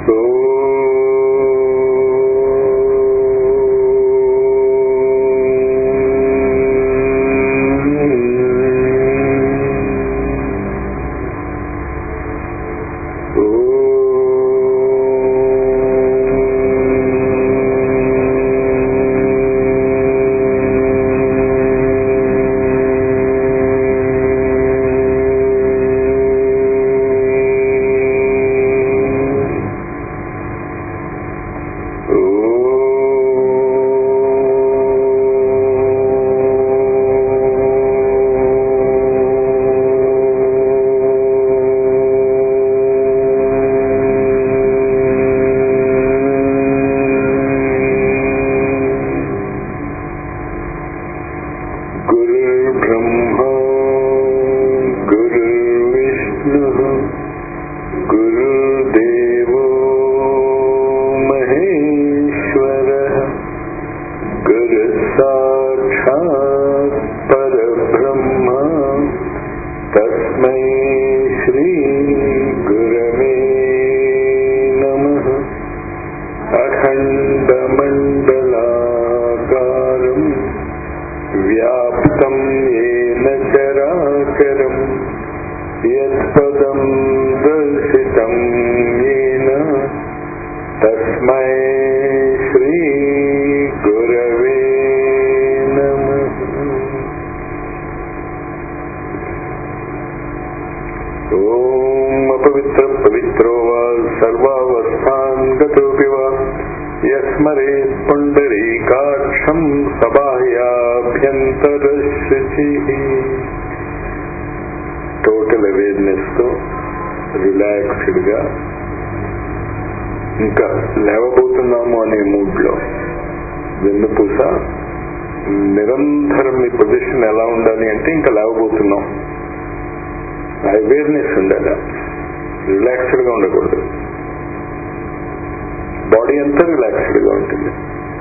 गुरुर्ब्रह्मा गुरुर्विष्णुः गुरुर्देवो महेश्वरः गुरुसाक्षात् परब्रह्म तस्मै श्रीगुरवे नमः अखण्डमण्डलाकारम् व्याप्तं येन चराचरम् यत्पदं दर्शितं येन तस्मै श्रीगुरवे नमः ॐ अपवित्रं पवित्रो वा सर्वावस्थान् गतोऽपि वा यस्मरेत् पुण्डरीकाक्षं सबाह्याभ्यन्तरशुचिः టోటల్ అవేర్నెస్ తో రిలాక్స్డ్ గా ఇంకా లేవబోతున్నాము అనే మూడ్ లో వెన్నుపూస నిరంతరం మీ పొజిషన్ ఎలా ఉండాలి అంటే ఇంకా లేవబోతున్నాం అవేర్నెస్ ఉండాలి రిలాక్స్డ్ గా ఉండకూడదు బాడీ అంతా రిలాక్స్డ్ గా ఉంటుంది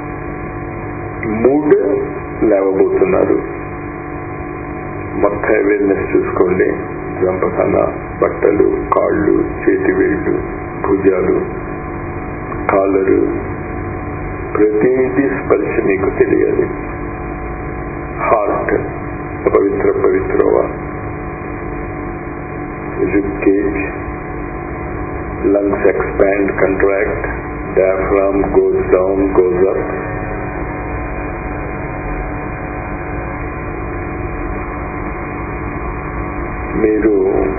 మూడ్ లేవబోతున్నారు మొత్తం అవేర్నెస్ చూసుకోండి జంపకన బట్టలు కాళ్ళు చేతి వేళ్ళు భుజాలు కాలరు ప్రతిదీ స్పర్శ మీకు తెలియాలి హార్ట్ పవిత్ర పవిత్రవా rib cage, lungs expand, contract, diaphragm goes down, goes up. మీరు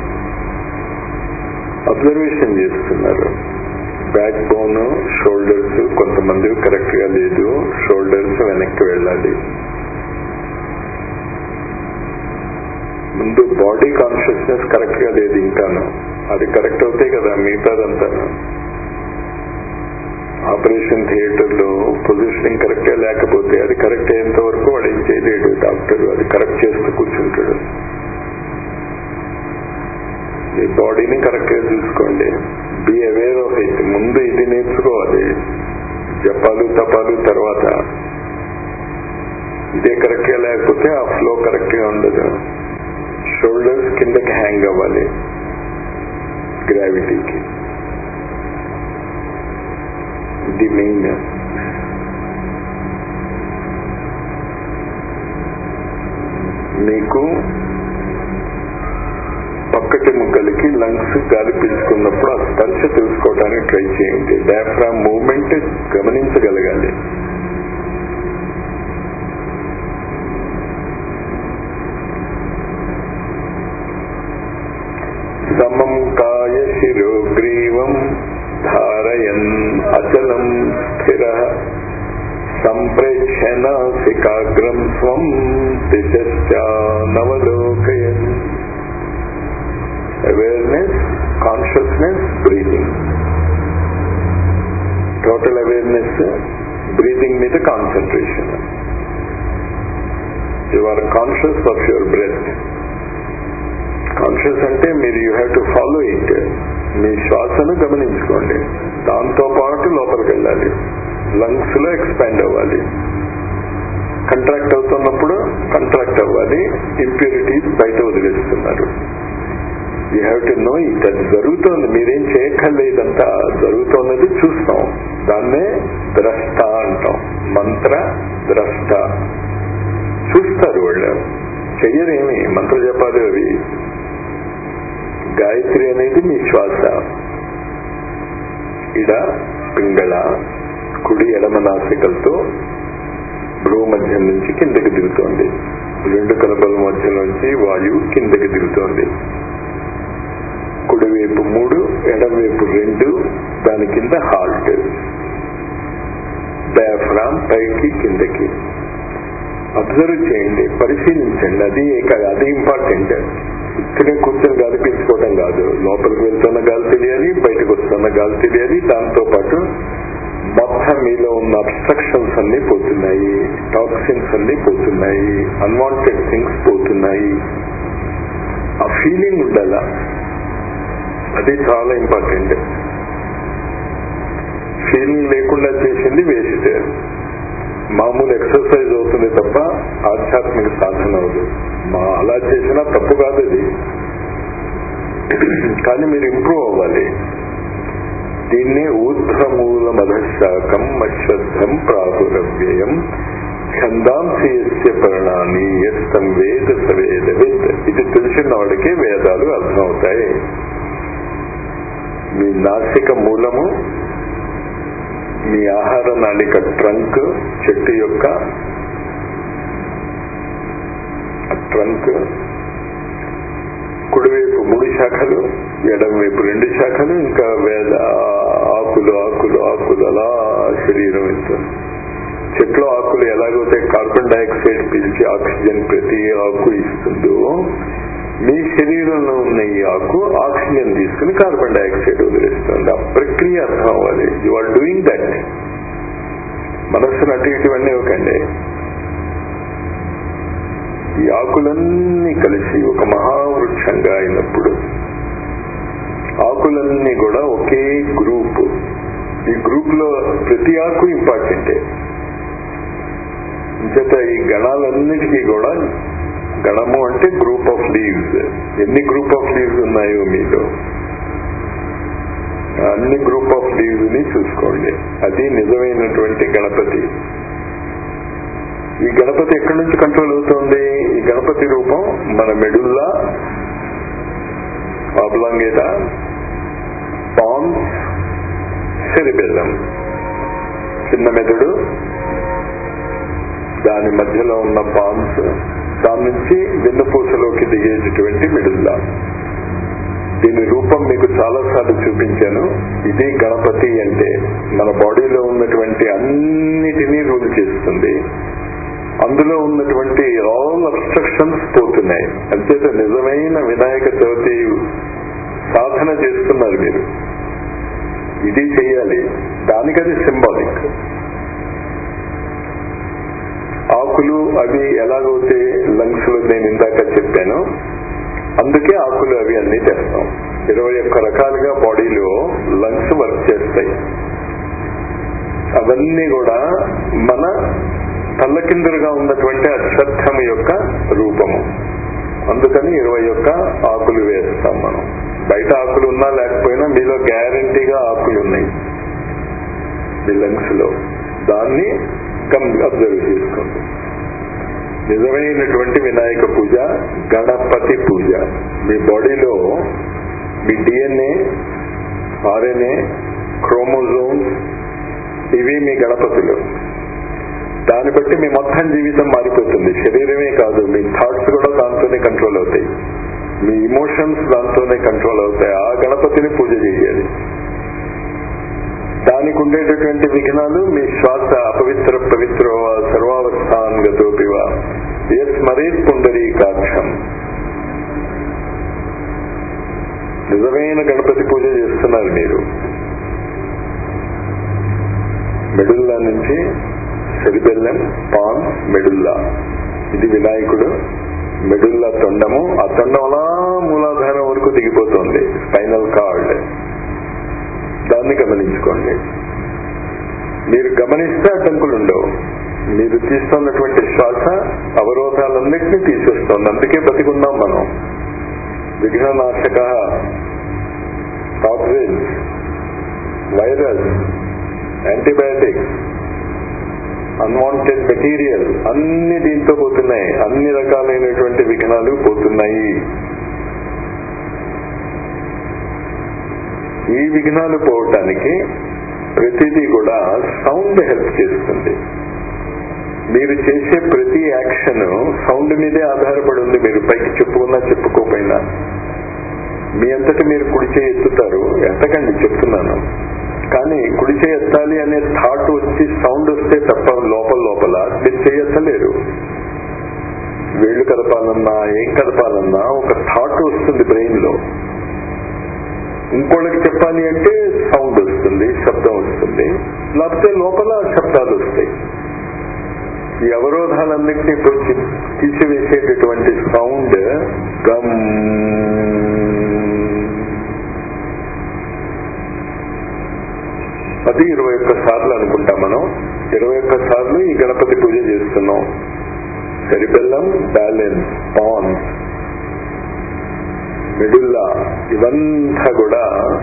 అబ్జర్వేషన్ చేస్తున్నారు బ్యాక్ బోన్ షోల్డర్స్ కొంతమంది కరెక్ట్ గా లేదు షోల్డర్స్ వెనక్కి వెళ్ళాలి ముందు బాడీ కాన్షియస్నెస్ కరెక్ట్ గా లేదు ఇంకాను అది కరెక్ట్ అవుతాయి కదా మిగతాదంతా ఆపరేషన్ థియేటర్ లో పొజిషనింగ్ కరెక్ట్ గా లేకపోతే అది కరెక్ట్ అయ్యేంత వరకు వాడు ఏం చేయలేడు డాక్టర్ అది కరెక్ట్ చేస్తూ కూర్చుంటాడు మీ బాడీని కరెక్ట్ గా చూసుకోండి బి అవేర్ ఆఫ్ ఇట్ ముందు ఇది నేర్చుకోవాలి జపాలు తపాలు తర్వాత ఇదే కరెక్ట్ గా లేకపోతే ఆ ఫ్లో కరెక్ట్ గా ఉండదు షోల్డర్స్ కిందకి హ్యాంగ్ అవ్వాలి గ్రావిటీకి ఇది మెయిన్ మీకు పక్కటి ముక్కలకి లంగ్స్ గాలి పీల్చుకున్నప్పుడు ఆ స్పర్శ తెలుసుకోవడానికి ట్రై చేయండి డయాఫ్రామ్ మూవ్మెంట్ గమనించగలగాలి సమం కాయ శిరోగ్రీవం ధారయన్ అచలం స్థిర సంప్రేక్షణాసికాగ్రం స్వం దిశానవలోకయన్ awareness consciousness breathing total awareness breathing మీద concentration you are conscious of your breath conscious అంటే మీరు you have to follow it మీ శ్వాసను గమనించుకోండి దాంతో పాటు లోపలికి వెళ్ళాలి లంగ్స్ లో ఎక్స్పాండ్ అవ్వాలి కంట్రాక్ట్ అవుతున్నప్పుడు కంట్రాక్ట్ అవ్వాలి ఇంప్యూరిటీస్ బయట వదిలేస్తున్నారు you have to know it అది జరుగుతోంది మీరేం చేయక్కర్లేదంతా జరుగుతున్నది చూస్తాం దాన్నే ద్రష్ట అంటాం మంత్ర ద్రష్ట చూస్తారు వాళ్ళు చెయ్యరేమి మంత్ర జపాలు అవి గాయత్రి అనేది మీ శ్వాస ఇడ పింగళ కుడి ఎడమ నాసికలతో భ్రూ మధ్యం నుంచి కిందకి దిగుతోంది రెండు కలపల మధ్యలోంచి వాయువు కిందకి దిగుతోంది కుడివైపు మూడు ఎడమవైపు రెండు దాని కింద హాల్ట్ డయాఫ్రామ్ పైకి కిందకి అబ్జర్వ్ చేయండి పరిశీలించండి అది అది ఇంపార్టెంట్ ఇక్కడే కూర్చొని గాలి పీల్చుకోవడం కాదు లోపలికి వెళ్తున్న గాలి తెలియాలి బయటకు వస్తున్న గాలి తెలియాలి దాంతో పాటు మొత్తం మీలో ఉన్న అబ్స్ట్రక్షన్స్ అన్ని పోతున్నాయి టాక్సిన్స్ అన్ని పోతున్నాయి అన్వాంటెడ్ థింగ్స్ పోతున్నాయి ఆ ఫీలింగ్ ఉండాలా అది చాలా ఇంపార్టెంట్ ఫీలింగ్ లేకుండా చేసింది వేస్ట్ మామూలు ఎక్సర్సైజ్ అవుతుంది తప్ప ఆధ్యాత్మిక సాధన అవదు మా అలా చేసినా తప్పు కాదు అది కానీ మీరు ఇంప్రూవ్ అవ్వాలి దీన్ని ఊర్ధ్వమూల మధశాకం అశ్వత్థం ప్రాపురవ్యయం ఛందాంసి యస్య పరణాన్ని యస్తం వేద సవేద విత్ ఇది తెలిసిన వాడికి వేదాలు అర్థమవుతాయి మీ నాసిక మూలము మీ ఆహార నాళిక ట్రంక్ చెట్టు యొక్క ట్రంక్ కుడివైపు మూడు శాఖలు ఎడం వైపు రెండు శాఖలు ఇంకా వేద ఆకులు ఆకులు ఆకులు అలా శరీరం ఇస్తుంది చెట్లు ఆకులు ఎలాగైతే కార్బన్ డైఆక్సైడ్ పీల్చి ఆక్సిజన్ ప్రతి ఆకు ఇస్తుందో మీ శరీరంలో ఉన్న ఈ ఆకు ఆక్సిజన్ తీసుకుని కార్బన్ డైఆక్సైడ్ వదిలేస్తుంది ఆ ప్రక్రియ అర్థం అవ్వాలి యు ఆర్ డూయింగ్ దట్ మనస్సును అటు ఇటువన్నీ ఒకండి ఈ ఆకులన్నీ కలిసి ఒక మహావృక్షంగా అయినప్పుడు ఆకులన్నీ కూడా ఒకే గ్రూప్ ఈ గ్రూప్ లో ప్రతి ఆకు ఇంపార్టెంటే చేత ఈ గణాలన్నిటికీ కూడా గణము అంటే గ్రూప్ ఆఫ్ లీవ్స్ ఎన్ని గ్రూప్ ఆఫ్ లీవ్స్ ఉన్నాయో మీలో అన్ని గ్రూప్ ఆఫ్ లీవ్స్ ని చూసుకోండి అది నిజమైనటువంటి గణపతి ఈ గణపతి ఎక్కడి నుంచి కంట్రోల్ అవుతుంది ఈ గణపతి రూపం మన మెడుల్లా ఆబ్లాంగేట పాన్స్ సెరిబెల్లం చిన్న మెదడు దాని మధ్యలో ఉన్న పాన్స్ దాని నుంచి వెన్నుపూసలోకి దిగేటటువంటి మిడుల్లా దీని రూపం మీకు చాలా సార్లు చూపించాను ఇది గణపతి అంటే మన బాడీలో ఉన్నటువంటి అన్నిటినీ రూల్ చేస్తుంది అందులో ఉన్నటువంటి ఆల్ అబ్స్ట్రక్షన్స్ పోతున్నాయి అంచేత నిజమైన వినాయక చవితి సాధన చేస్తున్నారు మీరు ఇది చెయ్యాలి దానికది సింబాలిక్ ఆకులు అవి ఎలాగైతే లంగ్స్ లో నేను ఇందాక చెప్పాను అందుకే ఆకులు అవి అన్ని చేస్తాం ఇరవై ఒక్క రకాలుగా బాడీలో లంగ్స్ వర్క్ చేస్తాయి అవన్నీ కూడా మన తల్లకిందులుగా ఉన్నటువంటి అశ్వత్థం యొక్క రూపము అందుకని ఇరవై ఒక్క ఆకులు వేస్తాం మనం బయట ఆకులు ఉన్నా లేకపోయినా మీలో గ్యారంటీగా ఆకులు ఉన్నాయి మీ లంగ్స్ లో దాన్ని అబ్జర్వ్ చేసుకోండి నిజమైనటువంటి వినాయక పూజ గణపతి పూజ మీ బాడీలో మీ డిఎన్ఏ ఆర్ఎన్ఏ క్రోమోజోమ్స్ ఇవి మీ గణపతులు దాన్ని బట్టి మీ మొత్తం జీవితం మారిపోతుంది శరీరమే కాదు మీ థాట్స్ కూడా దాంతోనే కంట్రోల్ అవుతాయి మీ ఇమోషన్స్ దాంతోనే కంట్రోల్ అవుతాయి ఆ గణపతిని పూజ చేయాలి దానికి ఉండేటటువంటి విఘ్నాలు మీ శ్వాస అపవిత్ర పవిత్ర సర్వావస్థాన్ గతోపివ ఏ స్మరేత్ పుండరీకాక్షం నిజమైన గణపతి పూజ చేస్తున్నారు మీరు మెడుల్లా నుంచి సెరిబెల్లం పాన్ మెడుల్లా ఇది వినాయకుడు మెడుల్లా తొండము ఆ తొండం అలా మూలాధారం వరకు దిగిపోతుంది స్పైనల్ కార్డ్ దాన్ని గమనించుకోండి మీరు గమనిస్తే అడ్డంకులు ఉండవు మీరు తీస్తున్నటువంటి శ్వాస అవరోధాలన్నింటినీ తీసేస్తుంది అందుకే బతికున్నాం మనం విఘ్ననాశక toxins virus antibiotics unwanted material అన్ని దీంతో పోతున్నాయి అన్ని రకాలైనటువంటి విఘ్నాలు పోతున్నాయి ఈ విఘ్నాలు పోవటానికి ప్రతిదీ కూడా సౌండ్ హెల్ప్ చేస్తుంది మీరు చేసే ప్రతి యాక్షన్ సౌండ్ మీదే ఆధారపడి ఉంది మీరు పైకి చెప్పుకున్నా చెప్పుకోకపోయినా మీ అంతటి మీరు కుడి చేయి ఎత్తుతారు ఎత్తకండి చెప్తున్నాను కానీ కుడి చేయి ఎత్తాలి అనే థాట్ వచ్చి సౌండ్ వస్తే తప్ప లోపల లోపల మీరు చేయెత్తలేరు వేళ్ళు కదపాలన్నా ఏం కదపాలన్నా ఒక థాట్ వస్తుంది బ్రెయిన్ లో ఇంకోళ్ళకి చెప్పాలి అంటే సౌండ్ వస్తుంది శబ్దం వస్తుంది లేకపోతే లోపల శబ్దాలు వస్తాయి ఈ అవరోధాలన్నింటినీ తోచి తీసివేసేటటువంటి సౌండ్ గమ్ అది ఇరవై ఒక్క సార్లు అనుకుంటాం మనం ఇరవై ఒక్క సార్లు ఈ గణపతి పూజ చేస్తున్నాం సరిబెల్లం బ్యాలెన్స్ పాన్స్ మిడిల్లా ఇవంతా కూడా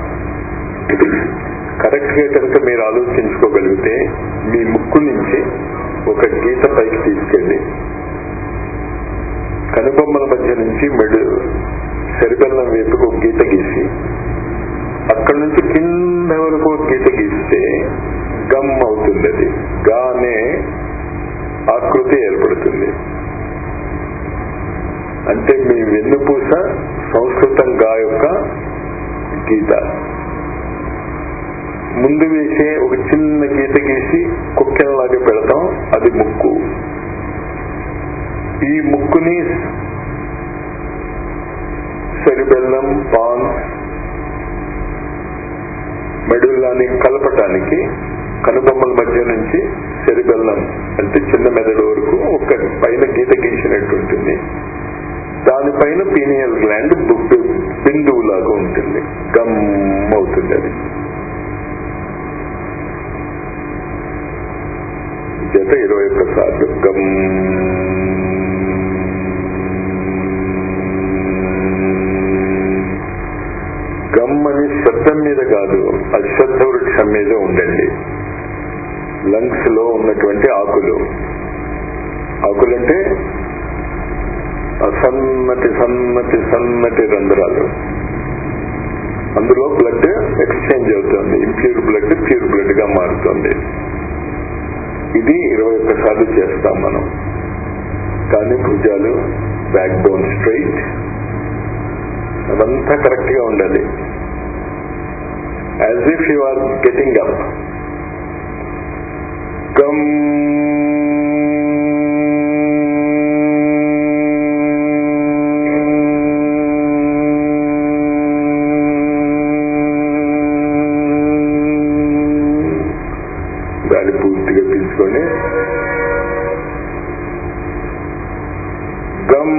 కరెక్ట్ గా కనుక మీరు ఆలోచించుకోగలిగితే మీ ముక్కు నుంచి ఒక గీత పైకి తీసుకెళ్ళి కనుబొమ్మల మధ్య నుంచి మెడు సరిబెల్లం వైపుకు ఒక గీత గీసి అక్కడి నుంచి కింద వరకు ఒక గీత గీస్తే గమ్ అవుతుంది అది గా అనే ఆకృతి ఏర్పడుతుంది అంటే మీ వెన్నుపూస సంస్కృతం గా యొక్క గీత ముందు వేసే ఒక చిన్న గీత గీసి కుక్కెనలాగా పెడతాం అది ముక్కు ఈ ముక్కుని సెరిబెల్లం పాన్స్ మెడుల్లాని కలపటానికి కనుబొమ్మల మధ్య నుంచి సెరిబెల్లం అంటే చిన్న మెదడు వరకు ఒక పైన గీత గీసినట్టు ఉంటుంది దానిపైన పీనియల్ గ్లాండ్ బిందువులాగా ఉంటుంది గమ్ అవుతుంది అది జత ఇరవై ఒక్క సార్లు గమ్ గమ్ అని శబ్దం మీద కాదు అశ్వద్ధ వృక్షం మీద ఉండండి లంగ్స్ లో ఉన్నటువంటి ఆకులు ఆకులంటే ఆ సన్నటి సన్నటి సన్నటి రంధ్రాలు అందులో బ్లడ్ ఎక్స్చేంజ్ అవుతుంది ఇంప్యూర్ బ్లడ్ ప్యూర్ బ్లడ్ గా మారుతుంది ఇది ఇరవై ఒక్క సార్లు చేస్తాం మనం కానీ భుజాలు బ్యాక్ బోన్ స్ట్రైట్ అదంతా కరెక్ట్ గా ఉండాలి as if you are getting up గమ్ గాలి పూర్తిగా పీల్చుకొని గమ్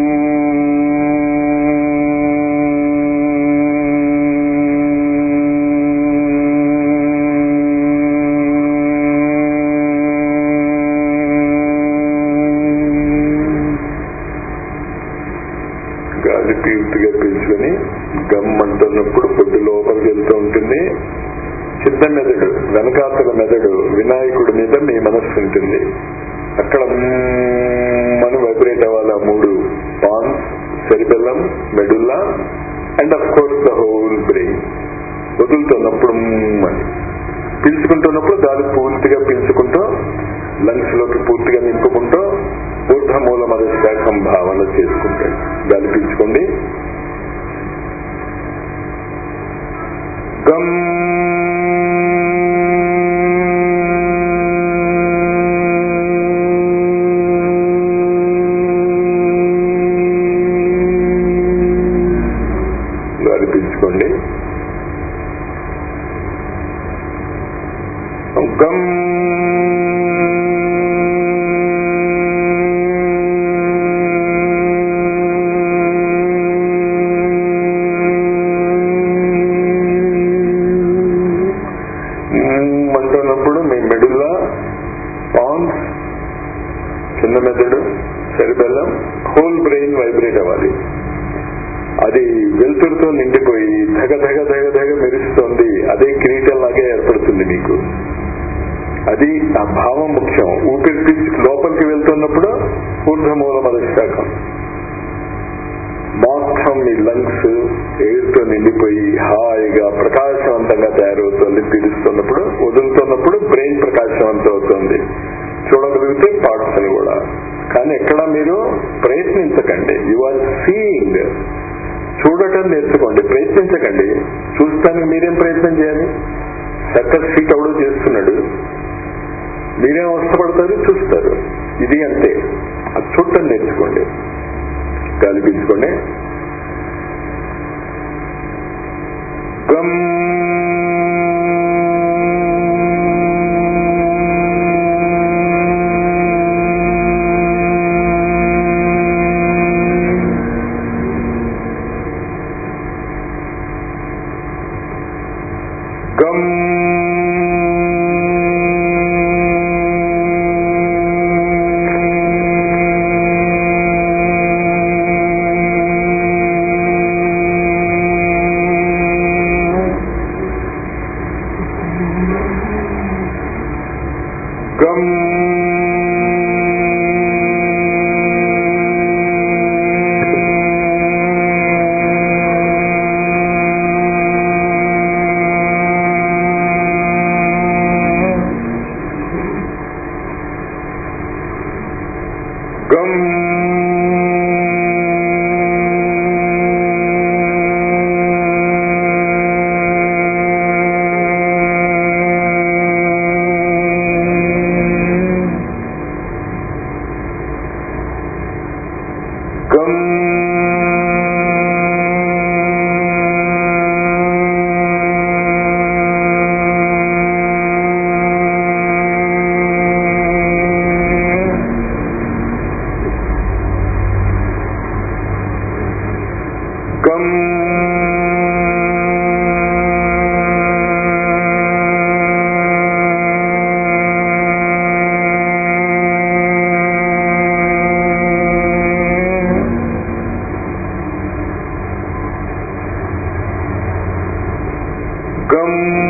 గాలి పూర్తిగా పీల్చుకొని గమ్ అంటున్నప్పుడు పొద్దు లోపలికి వెళ్తూ ఉంటుంది చిన్న మెదడు వెనకాతల మెదడు వినాయకుడి మీద మీ మనస్సు ఉంటుంది అక్కడ మనం వైబ్రేట్ అవ్వాలి ఆ మూడు pons cerebellum medulla and of course the whole brain వదులుతున్నప్పుడు మ్మ్ అని పీల్చుకుంటున్నప్పుడు గాలి పూర్తిగా పీల్చుకుంటూ లంగ్స్ లోకి పూర్తిగా నింపుకుంటూ ఊర్ధమూల మదశాఖం భావన చేసుకుంటాడు గాలి పీల్చుకోండి గమ్ గాలి పీల్చుకోండి గమ్ అంటున్నప్పుడు మీ మెడుల్లా పాన్స్ చిన్న మెదడు సెరిబెల్లం హోల్ బ్రెయిన్ వైబ్రేట్ అవ్వాలి అది వెలుతురుతో నిండిపోయి ధగ ధగ ధగ ధగ మెరుస్తోంది అదే కిరీటం లాగే ఏర్పడుతుంది నీకు అది ఆ భావం ముఖ్యం ఊపిరి పీల్చి లోపలికి వెళ్తున్నప్పుడు ఊర్ధమూల మధుశాఖం మొత్తం మీ లంగ్స్ ఎయిర్తో నిండిపోయి హాయిగా ప్రకాశవంతంగా తయారవుతుంది పీలుస్తున్నప్పుడు వదులుతున్నప్పుడు బ్రెయిన్ ప్రకాశవంతం అవుతుంది చూడగలిగితే పార్ట్స్ అని కూడా కానీ ఎక్కడ మీరు ప్రయత్నించకండి యు ఆర్ సీయింగ్ చూడటం నేర్చుకోండి ప్రయత్నించకండి చూస్తానికి మీరేం ప్రయత్నం చేయాలి సర్కస్ ఫీట్ ఎవడో చేస్తున్నాడు మీరేం అవస్థపడతారు చూస్తారు ఇది అంతే అది చూడటం నేర్చుకోండి గాలి పీల్చుకోండి గమ్ గమ్ గమ్ గమ్ గమ్ గమ్ గమ్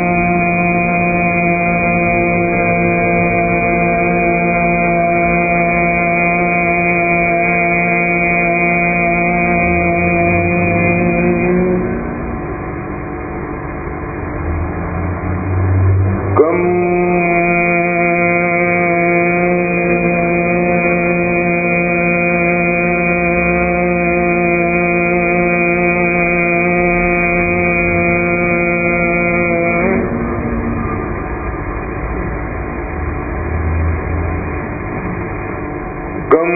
గమ్ గమ్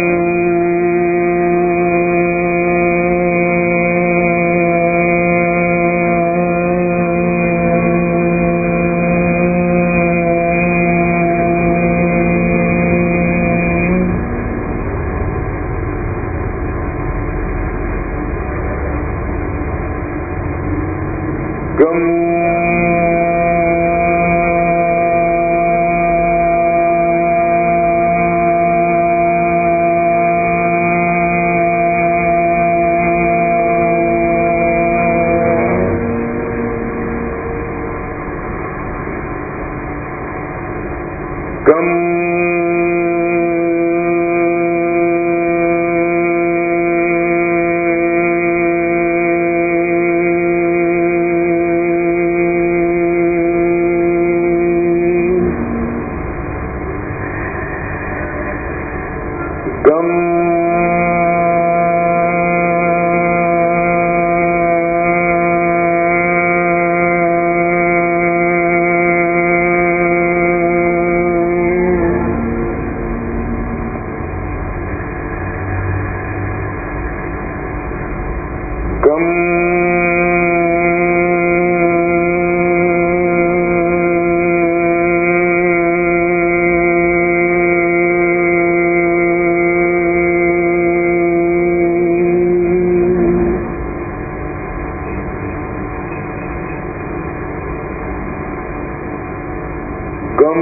గమ్ గమ్ గమ్ గమ్ గమ్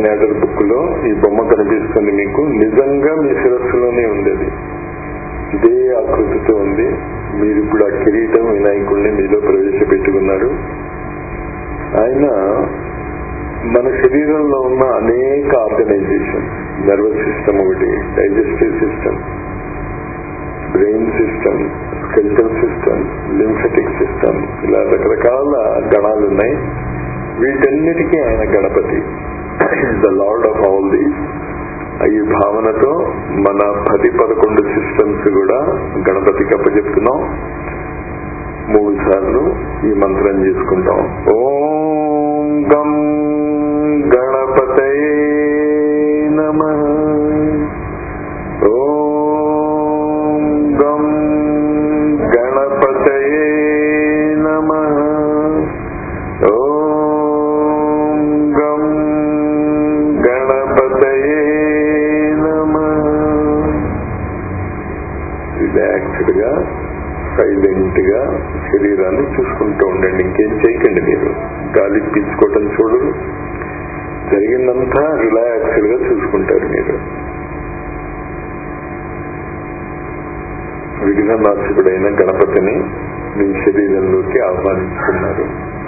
మ్యాటర్ బుక్ లో ఈ బొమ్మ కనిపిస్తుంది మీకు నిజంగా మీ శిరస్సులోనే ఉంది అది ఇదే ఆకృతితో ఉంది మీరు ఇప్పుడు ఆ కిరీటం వినాయకుడిని మీలో ప్రవేశపెట్టుకున్నారు ఆయన మన శరీరంలో ఉన్న అనేక ఆర్గనైజేషన్ నర్వస్ సిస్టమ్ ఒకటి digestive system brain system skeletal system lymphatic system ఇలా రకరకాల గణాలు ఉన్నాయి వీటన్నిటికీ ఆయన Ganapati the lord of all the ఈ భావనతో మన పది పదకొండు సిస్టమ్స్ కూడా గణపతికి అప్పచెప్తున్నాం మూడు సార్లు ఈ మంత్రం చేసుకుంటాం ఓం గం గణపతయే నమ ఓం గం గణపతయే నమ ఓం గం గణపతయే నమ రిలాక్స్డ్ గా సైలెంట్ గా శరీరాన్ని చూసుకుంటూ ఉండండి ఇంకేం చేయకండి మీరు గాలి పీల్చుకోవటం చూడరు జరిగిందంతా రిలాక్స్డ్ గా చూసుకుంటారు మీరు విఘ్ననాశకుడైన గణపతిని మీ శరీరంలోకి ఆహ్వానించుకున్నారు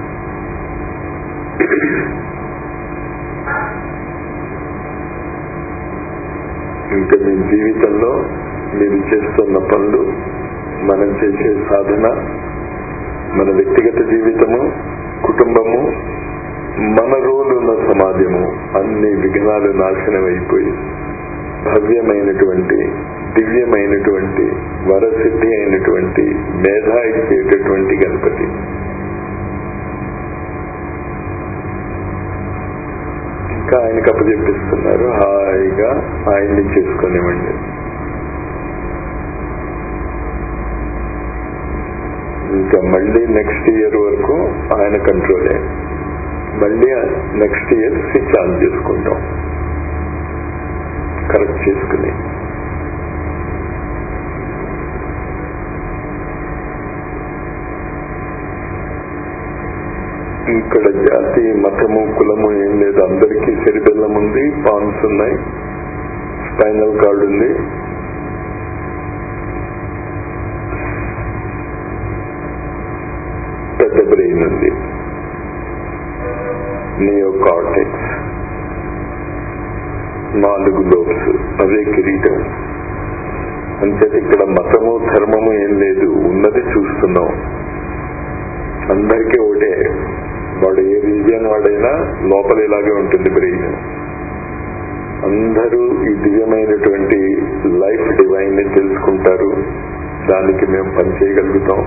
ఇంకా మీ జీవితంలో మీరు చేస్తున్న పనులు మనం చేసే సాధన మన వ్యక్తిగత జీవితము కుటుంబము మన రోలు ఉన్న సమాజము అన్ని విఘ్నాలు నాశనం అయిపోయి భవ్యమైనటువంటి దివ్యమైనటువంటి వరసిద్ధి అయినటువంటి మేధ ఇచ్చేటటువంటి గణపతి ఇంకా ఆయనకు అప్పచెప్పిస్తున్నారు హాయిగా ఆయన్ని చేసుకునివ్వండి ఇంకా మళ్ళీ నెక్స్ట్ ఇయర్ వరకు ఆయన కంట్రోలే మళ్ళీ నెక్స్ట్ ఇయర్ స్విచ్ ఆన్ చేసుకుంటాం కరెక్ట్ చేసుకుని ఇక్కడ జాతి మతము కులము ఏం లేదు అందరికీ శరీబెల్లం ఉంది పాన్స్ ఉన్నాయి స్పైనల్ కార్డ్ ఉంది పెద్ద బ్రెయిన్ ఉంది నియో కార్టెక్స్ నాలుగు లోబ్స్ అవే కిరీటం అంటే ఇక్కడ మతము ధర్మము ఏం లేదు ఉన్నది చూస్తున్నాం అందరికీ ఒకటే వాడు ఏ రీజియన్ వాడైనా లోపల ఇలాగే ఉంటుంది బ్రెయిన్ అందరూ ఈ దివ్యమైనటువంటి లైఫ్ డివైన్ ని తెలుసుకుంటారు దానికి మేము పని చేయగలుగుతాం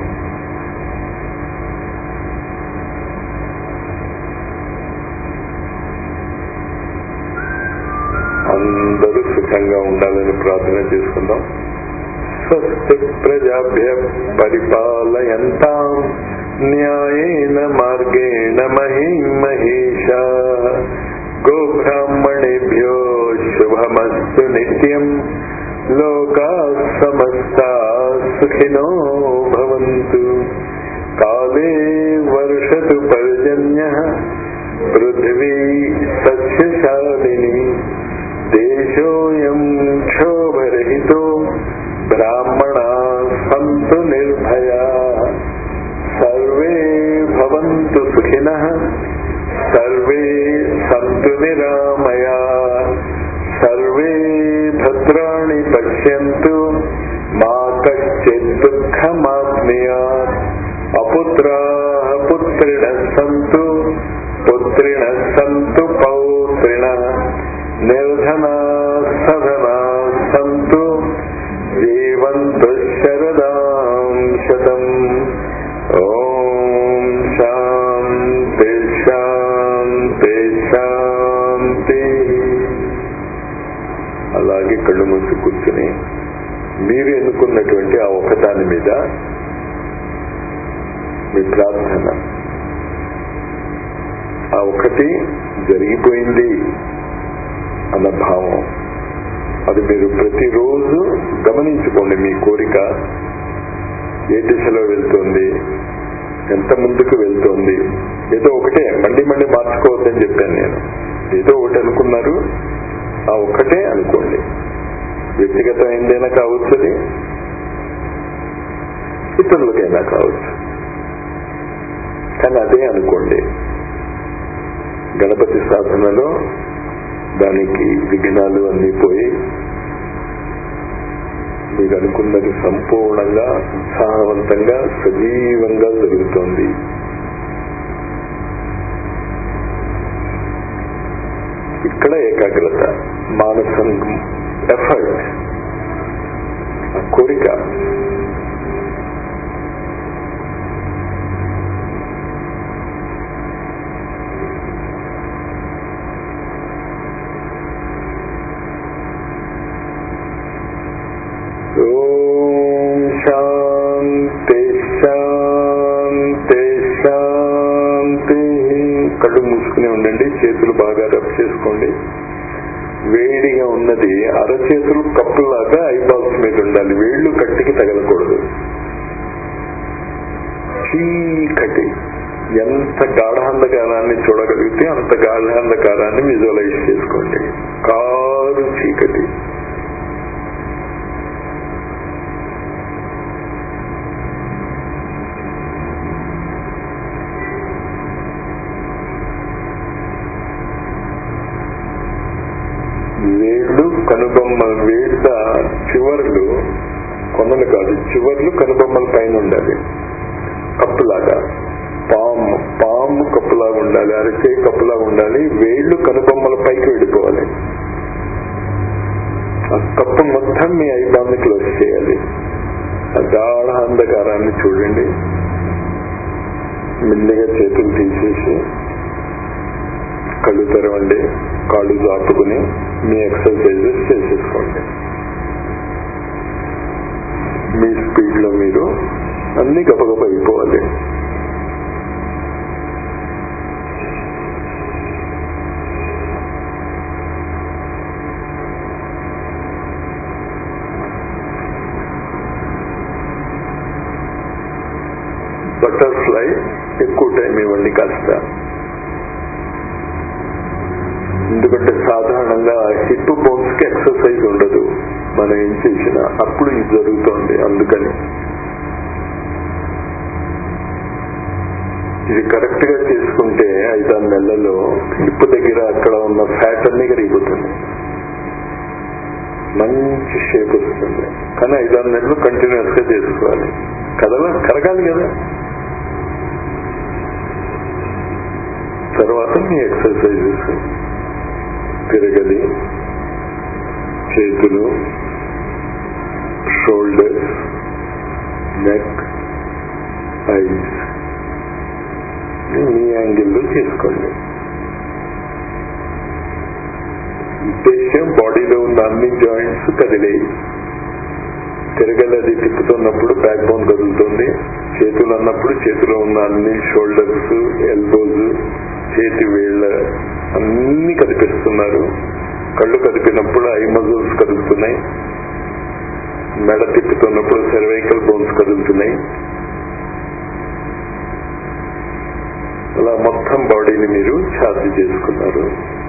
అందరూ సుఖంగా ఉండాలని ప్రార్థన చేసుకుందాం స్వస్తి ప్రజాభ్య పరిపాలయంతాం న్యాయేన మార్గేణ మహిమహేష గోబ్రాహ్మణేభ్యో శుభమస్తు నిత్యం లోకా సమస్తా సుఖినో భవంతు కాలే వర్షతు పర్జన్య పృథివీ సస్యశాలిని దేశోయం క్షోభరహితో బ్రాహ్మణా సంతు నిర్భయా సర్వే భవంతు సుఖినః సర్వే సంతు నిరామయా సర్వే భద్రాణి పశ్యంతు మా కశ్చిత్ దుఃఖమాప్నుయాత్ అపుత్రాः పుత్రిణः సంతు పుత్రిణः సంతు పౌత్రిణः నిర్ధనా సధనా సంతు జీవంతు శరదాం శతం ఓం శాంతి శాంతి శాంతి అలాగే కళ్ళు మూసి కూర్చుని మీరు ఎన్నుకున్నటువంటి ఆ ఒకదాని మీద మీ ప్రార్థన ఆ ఒకటి జరిగిపోయింది అన్న భావం అది మీరు ప్రతిరోజు గమనించుకోండి మీ కోరిక ఏ దిశలో వెళ్తోంది ఎంత ముందుకు వెళ్తోంది ఏదో ఒకటే మళ్ళీ మళ్ళీ మార్చుకోవద్దని చెప్పాను నేను ఏదో ఒకటి అనుకున్నారు ఆ ఒక్కటే అనుకోండి వ్యక్తిగతమైందైనా కావచ్చు అది ఇతరులకైనా కావచ్చు కానీ అదే అనుకోండి గణపతి సాధనలో దానికి విఘ్నాలు అన్నీ పోయి మీరు అనుకున్నది సంపూర్ణంగా ఉత్సాహవంతంగా సజీవంగా జరుగుతోంది ఇక్కడ ఏకాగ్రత మానసం ఎఫర్ట్ కోరిక ఓం శాంతి శాంతి శాంతి కళ్ళు మూసుకుని ఉండండి చేతులు బాగా రబ్ చేసుకోండి వేడిగా ఉన్నది అరచేతులు కప్పులాగా ఐబాల్స్ మీద ఉండాలి వేళ్ళు కట్టికి తగలకూడదు చీకటి ఎంత గాఢాంధకారాన్ని చూడగలిగితే అంత గాఢాంధకారాన్ని విజువలైజ్ చేసుకోండి కారు చీకటి వేళ్ళు కనుబొమ్మ వేళ్ళ చివర్లు కొమ్మలు కాదు చివర్లు కనుబొమ్మల పైన ఉండాలి కప్పులాగా పాము పాము కప్పులాగా ఉండాలి అరచే కప్పులాగా ఉండాలి వేళ్ళు కనుబొమ్మల పైకి వెళ్ళిపోవాలి ఆ కప్పు మొత్తం మీ ఐబాన్ని క్లోజ్ చేయాలి ఆ గాఢ అంధకారాన్ని చూడండి మెల్లిగా చేతులు తీసేసి కళ్ళు తెరవండి కాళ్ళు దాపుకుని మీ ఎక్సర్సైజెస్ చేసేసుకోండి మీ స్పీడ్ లో మీరు అన్ని గబగబ అయిపోవాలి బటర్ఫ్లై ఎక్కువ టైం ఇవ్వండి కాస్త ఎందుకంటే సాధారణంగా హిప్ బోన్స్ కి ఎక్సర్సైజ్ ఉండదు మనం ఏం చేసినా అప్పుడు ఇది జరుగుతోంది అందుకని ఇది కరెక్ట్ గా చేసుకుంటే ఐదారు నెలల్లో హిప్ దగ్గర అక్కడ ఉన్న ఫ్యాట్ అన్ని కరిగిపోతుంది మంచి షేప్ వస్తుంది కానీ ఐదారు నెలలు కంటిన్యూస్ గా చేసుకోవాలి కదలా కరగాలి కదా తర్వాత మీ ఎక్సర్సైజెస్ తిరగలి చేతులు షోల్డర్స్ నెక్ ఐస్ మీ యాంగిల్లో చేసుకోండి ఉద్దేశ్యం బాడీలో ఉన్న అన్ని జాయింట్స్ కదిలేయి తిరగలది తిప్పుతున్నప్పుడు బ్యాక్ బోన్ కదులుతుంది చేతులు అన్నప్పుడు చేతిలో ఉన్న అన్ని షోల్డర్స్ ఎల్బోస్ చేతి వేళ్ళ అన్ని కదిపిస్తున్నారు కళ్ళు కదిపినప్పుడు ఐ మజిల్స్ కదులుతున్నాయి మెడ తిప్పుతున్నప్పుడు సెర్వైకల్ బోన్స్ కదులుతున్నాయి అలా మొత్తం బాడీని మీరు ఛార్జ్ చేసుకున్నారు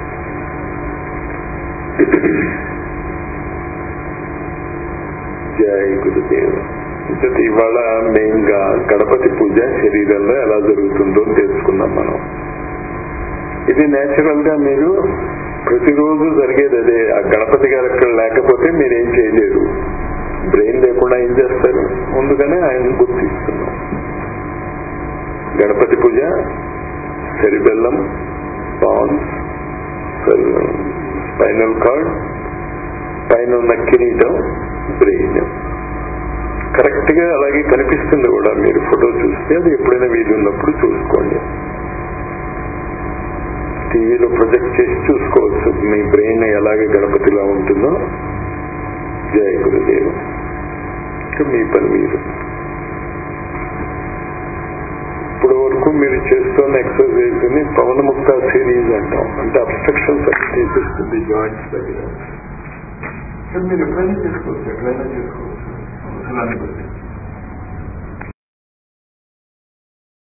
జై గురుదేవ్ ఇంతటి ఇవాళ మెయిన్ గా గణపతి పూజ శరీరంలో ఎలా జరుగుతుందో తెలుసుకున్నాం మనం ఇది నేచురల్ గా మీరు ప్రతిరోజు జరిగేది అదే ఆ గణపతి గారు అక్కడ లేకపోతే మీరేం చేయలేరు బ్రెయిన్ లేకుండా ఏం చేస్తారు ముందుగానే ఆయన గుర్తిస్తున్నాం గణపతి పూజ సెరిబెల్లం పాన్స్ స్పైనల్ కార్డ్ పైన ఉన్న కిరీటం బ్రెయిన్ కరెక్ట్ గా అలాగే కనిపిస్తుంది కూడా మీరు ఫోటో చూస్తే అది ఎప్పుడైనా వీలు ఉన్నప్పుడు చూసుకోండి టీవీలో ప్రొజెక్ట్ చేసి చూసుకోవచ్చు మీ బ్రెయిన్ ఎలాగే గణపతిలా ఉంటుందో జయ గురుదేవ్ మీ పని మీరు ఇప్పుడు వరకు మీరు చేస్తున్న ఎక్సర్సైజ్ ని పవనముక్త సిరీస్ అంటాం అంటే అబ్స్ట్రక్షన్స్ అన్ని తీసేస్తుంది జాయింట్స్ దగ్గర మీరు ఎప్పుడైనా చేసుకోవచ్చు ఎక్కడైనా చేసుకోవచ్చు అవసరాన్ని బట్టి